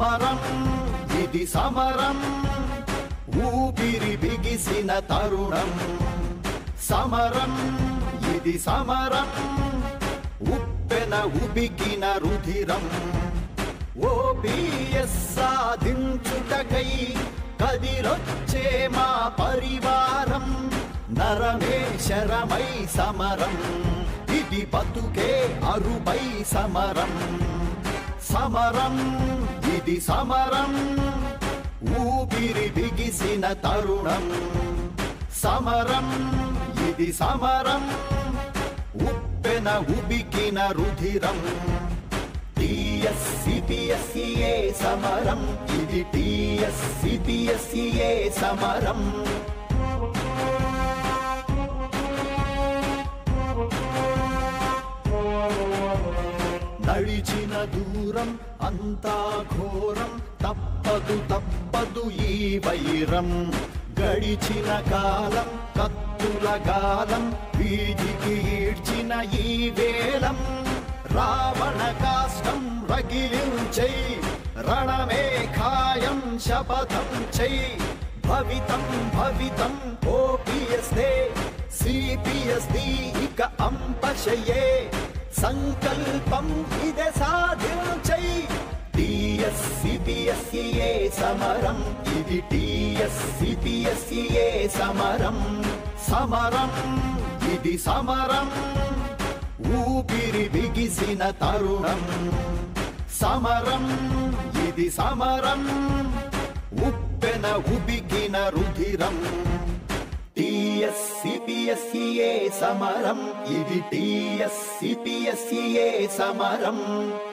సమరం ఇది సమరం ఊపిరి బిగిసిన తరుణం సమరం ఇది సమరం ఉప్పెన ఉబికిన రుధిరం ఓబిఎస్ సాధించుటకై కదిలొచ్చే మా పరివారం నరమే శరమై సమరం ఇది బతుకే అరుపై సమరం సమరం ఇది సమరం ఊపిరి బిగిసిన తరుణం సమరం ఇది సమరం ఉప్పెన ఉబికిన రుధిరం టిఎస్సిపిఎస్సిఏ సమరం ఇది టిఎస్సిపిఎస్సిఏ సమరం నడిచిన దూరం అంతా ఘోరం తప్పదు తప్పదు ఈ వైరం గడిచిన కాలం కత్తుల గాలం వీధికి ఈడ్చిన ఈ వేళం రావణ కాష్టం రగిలించై రణమే ఖాయం శపథం చై భవితం భవితం ఓపియస్తే సిపిఎస్డి ఇక అంపశయే సంకల్పం ఇదే సాధించై టిఎస్సిపిఎస్సిఏ సమరం ఇది టిఎస్సిపిఎస్సిఏ సమరం సమరం ఇది సమరం ఊపిరి బిగిసిన తరుణం సమరం ఇది సమరం ఉప్పెన ఉబికిన రుధిరం టిఎస్సిపిఎస్సిఏ సమరం ఇది టిఎస్సిపిఎస్సిఏ సమరం